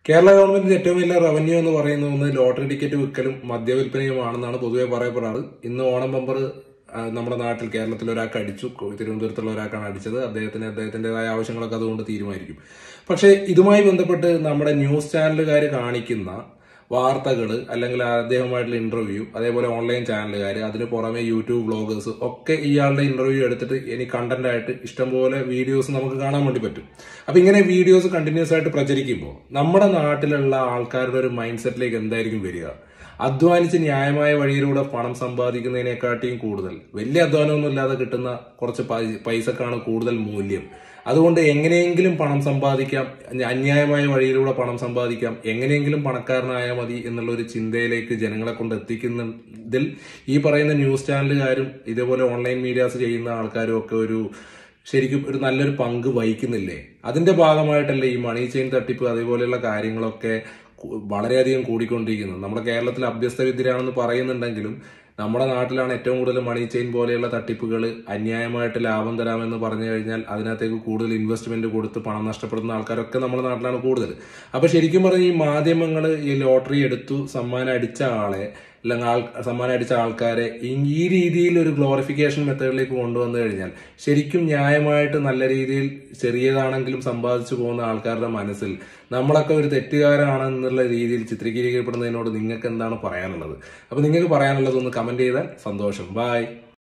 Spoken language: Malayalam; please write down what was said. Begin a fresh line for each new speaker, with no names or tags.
കേരള ഗവൺമെന്റിന്റെ ഏറ്റവും വലിയ റവന്യൂ എന്ന് പറയുന്ന ഒന്ന് ലോട്ടറി ടിക്കറ്റ് വിൽക്കലും മദ്യവിൽപ്പനയുമാണെന്നാണ് പൊതുവെ പറയപ്പെടാറ് ഇന്ന് ഓണം ബമ്പർ ആ, നമ്മുടെ നാട്ടിൽ കേരളത്തിൽ ഒരാൾക്ക് അടിച്ചു കോ- തിരുവനന്തപുരത്തുള്ള ഒരാൾക്കാണ് അടിച്ചത് അദ്ദേഹത്തിന് അദ്ദേഹത്തിൻ്റെതായ ആവശ്യങ്ങളൊക്കെ അതുകൊണ്ട് തീരുമാനിക്കും പക്ഷേ ഇതുമായി ബന്ധപ്പെട്ട് നമ്മുടെ ന്യൂസ് ചാനലുകാർ കാണിക്കുന്ന വാർത്തകൾ അല്ലെങ്കിൽ അദ്ദേഹമായിട്ടുള്ള ഇന്റർവ്യൂ അതേപോലെ ഓൺലൈൻ ചാനലുകാർ അതിന് പുറമെ യൂട്യൂബ് ബ്ലോഗേഴ്സ് ഒക്കെ ഇയാളുടെ ഇന്റർവ്യൂ എടുത്തിട്ട് ഇനി കണ്ടന്റ് ആയിട്ട് ഇഷ്ടംപോലെ വീഡിയോസ് നമുക്ക് കാണാൻ വേണ്ടി പറ്റും അപ്പൊ ഇങ്ങനെ വീഡിയോസ് കണ്ടിന്യൂസ് ആയിട്ട് പ്രചരിക്കുമ്പോൾ നമ്മുടെ നാട്ടിലുള്ള ആൾക്കാരുടെ ഒരു മൈൻഡ് സെറ്റിലേക്ക് എന്തായിരിക്കും വരിക അധ്വാനിച്ച് ന്യായമായ വഴിയിലൂടെ പണം സമ്പാദിക്കുന്നതിനെക്കാട്ടിയും കൂടുതൽ വലിയ അധ്വാനമൊന്നും ഇല്ലാതെ കിട്ടുന്ന കുറച്ച് പൈ- പൈസക്കാണ് കൂടുതൽ മൂല്യം അതുകൊണ്ട് എങ്ങനെയെങ്കിലും പണം സമ്പാദിക്കാം അന്യായമായ വഴിയിലൂടെ പണം സമ്പാദിക്കാം എങ്ങനെയെങ്കിലും പണക്കാരനായാൽ മതി എന്നുള്ള ഒരു ചിന്തയിലേക്ക് ജനങ്ങളെ കൊണ്ട് എത്തിക്കുന്നതിൽ ഈ പറയുന്ന ന്യൂസ് ചാനലുകാരും ഇതേപോലെ ഓൺലൈൻ മീഡിയാസ് ചെയ്യുന്ന ആൾക്കാരും ഒക്കെ ഒരു ശരിക്കും ഒരു നല്ലൊരു പങ്ക് വഹിക്കുന്നില്ലേ അതിന്റെ ഭാഗമായിട്ടല്ലേ ഈ മണി ചെയിൻ തട്ടിപ്പ് അതേപോലെയുള്ള കാര്യങ്ങളൊക്കെ കു- വളരെയധികം കൂടിക്കൊണ്ടിരിക്കുന്നത് നമ്മുടെ കേരളത്തിൽ അഭ്യസ്ത വിദ്യരാണെന്ന് പറയുന്നുണ്ടെങ്കിലും നമ്മുടെ നാട്ടിലാണ് ഏറ്റവും കൂടുതൽ മണി ചെയിൻ പോലെയുള്ള തട്ടിപ്പുകൾ അന്യായമായിട്ട് ലാഭം തരാമെന്ന് പറഞ്ഞു കഴിഞ്ഞാൽ അതിനകത്തേക്ക് കൂടുതൽ ഇൻവെസ്റ്റ്മെന്റ് കൊടുത്ത് പണം നഷ്ടപ്പെടുന്ന ആൾക്കാരൊക്കെ നമ്മുടെ നാട്ടിലാണ് കൂടുതൽ അപ്പൊ ശരിക്കും പറഞ്ഞ ഈ മാധ്യമങ്ങൾ ഈ ലോട്ടറി എടുത്തു സമ്മാനം അടിച്ച ആളെ അല്ലെങ്കിൽ ആൾ സമ്മാനം അടിച്ച ആൾക്കാരെ ഈ ഈ രീതിയിൽ ഒരു ഗ്ലോറിഫിക്കേഷൻ മെത്തേഡിലേക്ക് കൊണ്ടുവന്നു കഴിഞ്ഞാൽ ശരിക്കും ന്യായമായിട്ട് നല്ല രീതിയിൽ ചെറിയതാണെങ്കിലും സമ്പാദിച്ചു പോകുന്ന ആൾക്കാരുടെ മനസ്സിൽ നമ്മളൊക്കെ ഒരു തെറ്റുകാരാണെന്നുള്ള രീതിയിൽ ചിത്രീകരിക്കപ്പെടുന്നതിനോട് നിങ്ങൾക്ക് എന്താണ് പറയാനുള്ളത് അപ്പൊ നിങ്ങൾക്ക് പറയാനുള്ളത് ഒന്ന് കമന്റ് ചെയ്താൽ സന്തോഷം ബൈ